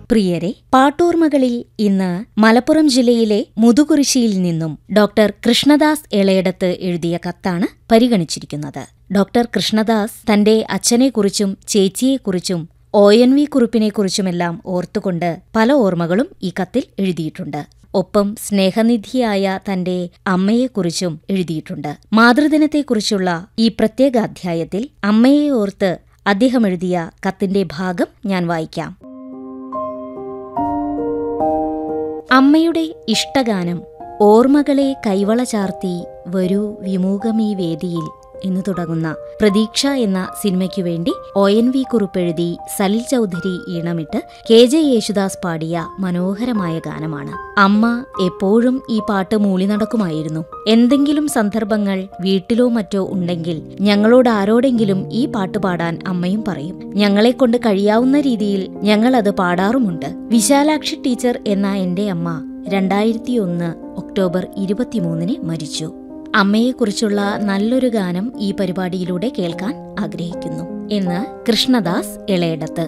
പ്രിയരെ പാട്ടോർമകളിൽ ഇന്ന് മലപ്പുറം ജില്ലയിലെ മുതുകുരിശിയിൽ നിന്നും ഡോക്ടർ കൃഷ്ണദാസ് എളയടത്ത് എഴുതിയ കത്താണ് പരിഗണിച്ചിരിക്കുന്നത് ഡോക്ടർ കൃഷ്ണദാസ് തന്റെ അച്ഛനെക്കുറിച്ചും ചേച്ചിയെക്കുറിച്ചും ഒ എൻ വി കുറിപ്പിനെക്കുറിച്ചുമെല്ലാം ഓർത്തുകൊണ്ട് പല ഓർമ്മകളും ഈ കത്തിൽ എഴുതിയിട്ടുണ്ട് ഒപ്പം സ്നേഹനിധിയായ തന്റെ അമ്മയെക്കുറിച്ചും എഴുതിയിട്ടുണ്ട് മാതൃദിനത്തെക്കുറിച്ചുള്ള ഈ പ്രത്യേക അധ്യായത്തിൽ അമ്മയെ ഓർത്ത് അദ്ദേഹം എഴുതിയ കത്തിന്റെ ഭാഗം ഞാൻ വായിക്കാം അമ്മയുടെ ഇഷ്ടഗാനം ഓർമ്മകളെ കൈവള ചാർത്തി വരൂ വിമൂകമീ വേദിയിൽ എന്ന് തുടങ്ങുന്ന പ്രതീക്ഷ എന്ന സിനിമയ്ക്കു വേണ്ടി ഒ എൻ വി കുറിപ്പെഴുതി സലിൽ ചൗധരി ഈണമിട്ട് കെ ജെ യേശുദാസ് പാടിയ മനോഹരമായ ഗാനമാണ് അമ്മ എപ്പോഴും ഈ പാട്ട് മൂളി നടക്കുമായിരുന്നു എന്തെങ്കിലും സന്ദർഭങ്ങൾ വീട്ടിലോ മറ്റോ ഉണ്ടെങ്കിൽ ഞങ്ങളോട് ആരോടെങ്കിലും ഈ പാട്ട് പാടാൻ അമ്മയും പറയും ഞങ്ങളെക്കൊണ്ട് കഴിയാവുന്ന രീതിയിൽ ഞങ്ങൾ അത് പാടാറുമുണ്ട് വിശാലാക്ഷി ടീച്ചർ എന്ന എന്റെ അമ്മ രണ്ടായിരത്തി ഒന്ന് ഒക്ടോബർ ഇരുപത്തിമൂന്നിന് മരിച്ചു അമ്മയെക്കുറിച്ചുള്ള നല്ലൊരു ഗാനം ഈ പരിപാടിയിലൂടെ കേൾക്കാൻ ആഗ്രഹിക്കുന്നു എന്ന് കൃഷ്ണദാസ് ഇളയടത്ത്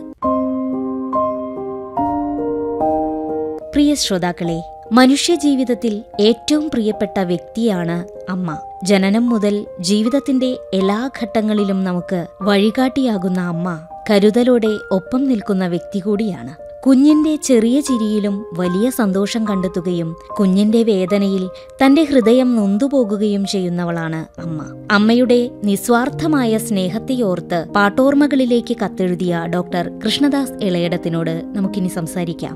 പ്രിയ ശ്രോതാക്കളെ മനുഷ്യജീവിതത്തിൽ ഏറ്റവും പ്രിയപ്പെട്ട വ്യക്തിയാണ് അമ്മ ജനനം മുതൽ ജീവിതത്തിന്റെ എല്ലാ ഘട്ടങ്ങളിലും നമുക്ക് വഴികാട്ടിയാകുന്ന അമ്മ കരുതലോടെ ഒപ്പം നിൽക്കുന്ന വ്യക്തി കൂടിയാണ് കുഞ്ഞിന്റെ ചെറിയ ചിരിയിലും വലിയ സന്തോഷം കണ്ടെത്തുകയും കുഞ്ഞിന്റെ വേദനയിൽ തന്റെ ഹൃദയം നൊന്തുപോകുകയും ചെയ്യുന്നവളാണ് അമ്മ അമ്മയുടെ നിസ്വാർത്ഥമായ സ്നേഹത്തെയോർത്ത് പാട്ടോർമകളിലേക്ക് കത്തെഴുതിയ ഡോക്ടർ കൃഷ്ണദാസ് ഇളയടത്തിനോട് നമുക്കിനി സംസാരിക്കാം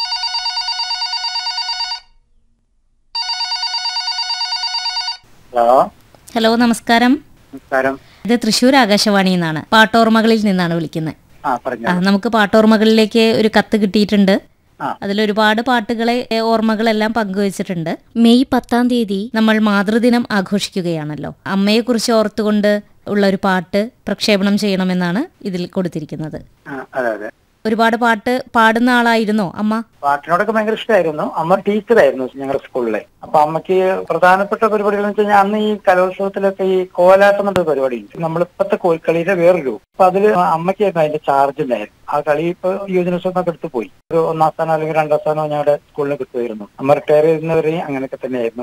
ഹലോ ഹലോ നമസ്കാരം നമസ്കാരം ഇത് തൃശൂർ ആകാശവാണിയിൽ നിന്നാണ് പാട്ടോർമകളിൽ നിന്നാണ് വിളിക്കുന്നത് ആ പറഞ്ഞു ആ നമുക്ക് പാട്ടോർമകളിലേക്ക് ഒരു കത്ത് കിട്ടിയിട്ടുണ്ട് ആ. അതിലൊരുപാട് പാട്ടുകളെ എ, ഓർമ്മകളെല്ലാം പങ്കുവച്ചിട്ടുണ്ട് മെയ് പത്താം തീയതി നമ്മൾ മാതൃദിനം ആഘോഷിക്കുകയാണല്ലോ അമ്മയെക്കുറിച്ച് ഓർത്തുകൊണ്ട് ഉള്ള ഒരു പാട്ട് പ്രക്ഷേപണം ചെയ്യണമെന്നാണ് ഇതിൽ കൊടുത്തിരിക്കുന്നത് ആ, അതെ അതെ ഒരുപാട് പാട്ട് പാടുന്ന ആളായിരുന്നോ അമ്മ പാട്ടിനോടൊക്കെ ഭയങ്കര ഇഷ്ടമായിരുന്നു അമ്മ ടീച്ചറായിരുന്നു ഞങ്ങളുടെ സ്കൂളിലെ അപ്പൊ അമ്മയ്ക്ക് പ്രധാനപ്പെട്ട പരിപാടികൾ എന്ന് വെച്ച് കഴിഞ്ഞാൽ അന്ന് ഈ കലോത്സവത്തിലൊക്കെ ഈ കോലാട്ടം എന്നൊരു പരിപാടി ഉണ്ട് നമ്മളിപ്പത്തെ കോൽക്കളിയുടെ വേറൊരു രൂപം. അപ്പൊ അതില് അമ്മയ്ക്കായിരുന്നു അതിന്റെ ചാർജ് ഉണ്ടായിരുന്നു ആ കളി ഇപ്പൊ യുവജനോത്സവമൊക്കെ എടുത്ത് പോയി ഒരു ഒന്നാം സ്ഥാനം അല്ലെങ്കിൽ രണ്ടാം സ്ഥാനം ഞങ്ങളുടെ സ്കൂളിന് കിട്ടുമായിരുന്നു അമ്മ റിട്ടയർ ചെയ്യുന്നവരെയും അങ്ങനെയൊക്കെ തന്നെയായിരുന്നു